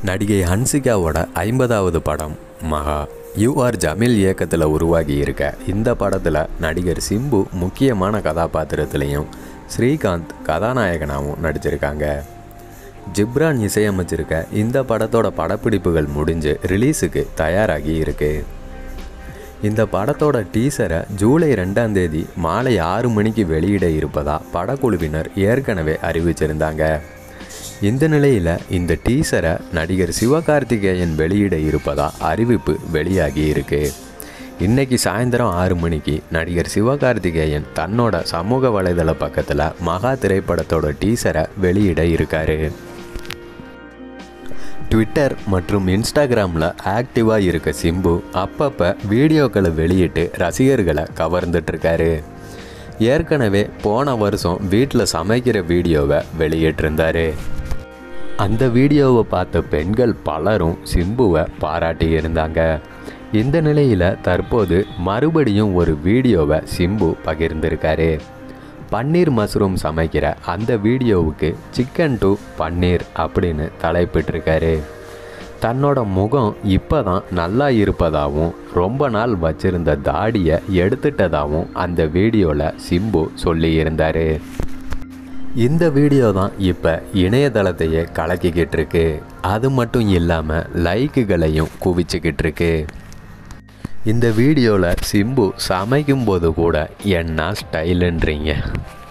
நடிகை ஹன்சிகாவோட ஐம்பதாவது படம் மகா யூஆர் ஜமீல் இயக்கத்தில் உருவாகி இருக்க இந்த படத்தில் நடிகர் சிம்பு முக்கியமான கதாபாத்திரத்திலையும் ஸ்ரீகாந்த் கதாநாயகனாகவும் நடிச்சிருக்காங்க ஜிப்ரான் இசையமைச்சிருக்க இந்த படத்தோட படப்பிடிப்புகள் முடிஞ்சு ரிலீஸுக்கு தயாராகி இருக்கு இந்த படத்தோட டீசரை ஜூலை ரெண்டாம் தேதி மாலை ஆறு மணிக்கு வெளியிட இருப்பதா படக்குழுவினர் ஏற்கனவே அறிவிச்சிருந்தாங்க இந்த நிலையில் இந்த டீசரை நடிகர் சிவகார்த்திகேயன் வெளியிட இருப்பதா அறிவிப்பு வெளியாகி இருக்கு இன்னைக்கு சாயந்தரம் ஆறு மணிக்கு நடிகர் சிவகார்த்திகேயன் தன்னோட சமூக வலைதள பக்கத்தில் மகா திரைப்படத்தோட டீசரை வெளியிட இருக்காரு ட்விட்டர் மற்றும் இன்ஸ்டாகிராமில் ஆக்டிவாக இருக்க சிம்பு அப்பப்போ வீடியோக்களை வெளியிட்டு ரசிகர்களை கவர்ந்துட்டுருக்காரு ஏற்கனவே போன வருஷம் வீட்டில் சமைக்கிற வீடியோவை வெளியிட்டிருந்தாரு அந்த வீடியோவை பார்த்த பெண்கள் பலரும் சிம்புவை பாராட்டி இருந்தாங்க இந்த நிலையில் தற்போது மறுபடியும் ஒரு வீடியோவை சிம்பு பகிர்ந்திருக்காரு பன்னீர் மஷ்ரூம் சமைக்கிற அந்த வீடியோவுக்கு சிக்கன் டு பன்னீர் அப்படின்னு தலைப்பிட்டிருக்காரு தன்னோட முகம் இப்போ தான் நல்லா இருப்பதாகவும் ரொம்ப நாள் வச்சிருந்த தாடியை எடுத்துட்டதாகவும் அந்த வீடியோவில் சிம்பு சொல்லியிருந்தார் இந்த வீடியோ தான் இப்போ இணையதளத்தையே கலக்கிக்கிட்டு இருக்கு அது மட்டும் இல்லாமல் லைக்குகளையும் குவிச்சுக்கிட்டு இருக்கு இந்த வீடியோவில் சிம்பு சமைக்கும்போது கூட என்ன ஸ்டைலுன்றீங்க